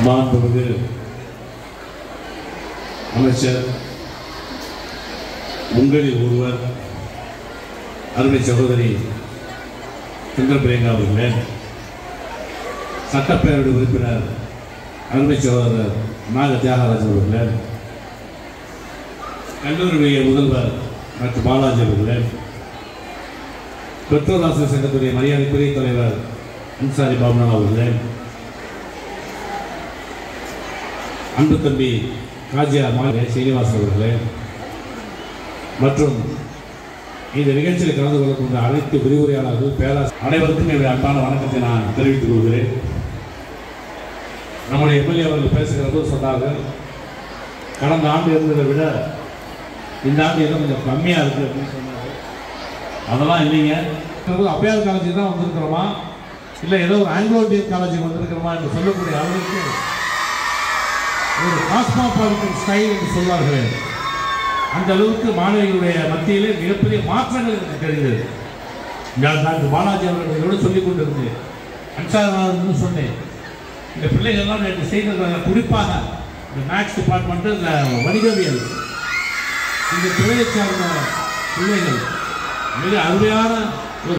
மாண்புமிகு அமைச்சர் உங்களில் ஒருவர் அருமை சகோதரி சுந்தர பிரியங்கா அவர்களே சட்டப்பேரவை உறுப்பினர் அருமை சகோதரர் நாக தியாகராஜன் அவர்களே கல்லூரியுடைய முதல்வர் டாக்டர் பாலாஜி அவர்களே பெற்றோர் ஆசிரியர் சங்கத்துடைய மரியாதைக்குரிய தலைவர் அன்சாரி பாபுநாத் அவர்களே அன்பு தம்பி காஜியா மாலே சீனிவாசன் அவர்களே மற்றும் இந்த நிகழ்ச்சியில் கலந்து கொள்ளக்கூடிய அனைத்து விரிவுரையாளர்கள் பேராசிரியர் அனைவருக்கும் என்னுடைய அன்பான வணக்கத்தை நான் தெரிவித்துக் கொள்கிறேன் நம்முடைய எம்எல்ஏ அவர்கள் பேசுகிற போது சொன்னார்கள் கடந்த ஆண்டு இருந்ததை விட இந்த ஆண்டு ஏதோ கொஞ்சம் கம்மியாக இருக்குது அப்படின்னு சொன்னாங்க அதெல்லாம் இல்லைங்க அப்பையார் காலேஜ் தான் வந்திருக்கிறோமா இல்லை ஏதோ ஒரு ஆங்கிலோ இந்தியன் காலேஜுக்கு வந்திருக்கிறோமா என்று சொல்லக்கூடிய அளவுக்கு ஒரு காஸ்மாபாலிட்டன் ஸ்டைல் என்று சொல்வார்கள் அந்த அளவுக்கு மாணவிகளுடைய மத்தியிலே மிகப்பெரிய மாற்றங்கள் எனக்கு தெரிந்தது நான் டாக்டர் பாலாஜி அவர்களோடு சொல்லிக் கொண்டிருந்தேன் அன்சாரநாதன் சொன்னேன் இந்த பிள்ளைகள்லாம் நேற்று செய்தது குறிப்பாக இந்த மேக்ஸ் டிபார்ட்மெண்ட்டு இந்த வணிகவியல் இந்த துறையை சார்ந்த பிள்ளைகள் மிக அருமையான